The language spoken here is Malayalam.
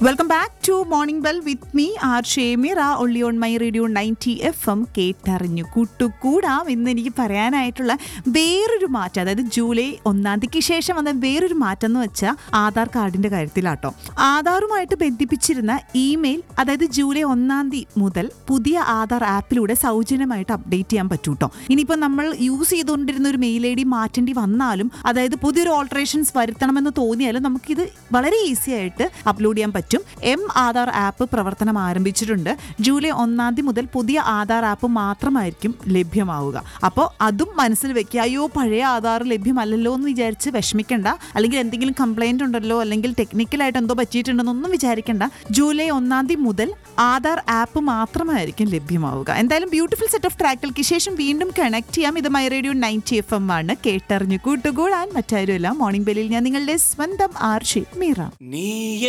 welcome back to morning bell with me R Shemira only on My Radio ninety F M കേട്ടറിഞ്ഞു കൂട്ടുകൂടാം എന്ന് എനിക്ക് പറയാനായിട്ടുള്ള വേറൊരു മാറ്റം അതായത് ജൂലൈ ഒന്നാം തീയതിക്ക് ശേഷം വന്ന വേറൊരു മാറ്റം എന്ന് വെച്ചാൽ ആധാർ കാർഡിന്റെ കാര്യത്തിലാട്ടോ ആധാറുമായിട്ട് ബന്ധിപ്പിച്ചിരുന്ന ഇമെയിൽ അതായത് ജൂലൈ ഒന്നാം തീയതി മുതൽ പുതിയ ആധാർ ആപ്പിലൂടെ സൗജന്യമായിട്ട് അപ്ഡേറ്റ് ചെയ്യാൻ പറ്റൂ കേട്ടോ ഇനിയിപ്പോൾ നമ്മൾ യൂസ് ചെയ്തുകൊണ്ടിരുന്ന ഒരു മെയിൽ ഐ ഡി മാറ്റേണ്ടി വന്നാലും അതായത് പുതിയൊരു ഓൾട്ടറേഷൻസ് വരുത്തണമെന്ന് തോന്നിയാലും നമുക്കിത് വളരെ ഈസി ആയിട്ട് അപ്ലോഡ് ചെയ്യാൻ പറ്റും എം ആധാർ ആപ്പ് പ്രവർത്തനം ആരംഭിച്ചിട്ടുണ്ട് ജൂലൈ ഒന്നാം തീയതി മുതൽ പുതിയ ആധാർ ആപ്പ് മാത്രമായിരിക്കും ലഭ്യമാവുക അപ്പോൾ അതും മനസ്സിൽ വെക്കുക അയ്യോ പഴയ ആധാർ ലഭ്യമല്ലല്ലോ എന്ന് വിചാരിച്ച് വിഷമിക്കണ്ട അല്ലെങ്കിൽ എന്തെങ്കിലും കംപ്ലൈന്റ് ഉണ്ടല്ലോ അല്ലെങ്കിൽ ടെക്നിക്കലായിട്ട് എന്തോ പറ്റിയിട്ടുണ്ടെന്നൊന്നും വിചാരിക്കണ്ട ജൂലൈ ഒന്നാം തീയതി മുതൽ ആധാർ ആപ്പ് മാത്രമായിരിക്കും ലഭ്യമാവുക എന്തായാലും ബ്യൂട്ടിഫുൾ സെറ്റ് ഓഫ് ട്രാക്കുകൾക്ക് ശേഷം വീണ്ടും കണക്ട് ചെയ്യാം ഇത് My Radio ninety F M ആണ് കേട്ടറിഞ്ഞു കൂട്ടുകൂടാൻ മറ്റാരുമല്ല മോർണിംഗ് ബെല്ലിൽ ഞാൻ നിങ്ങളുടെ സ്വന്തം ആർഷി മീറ നീ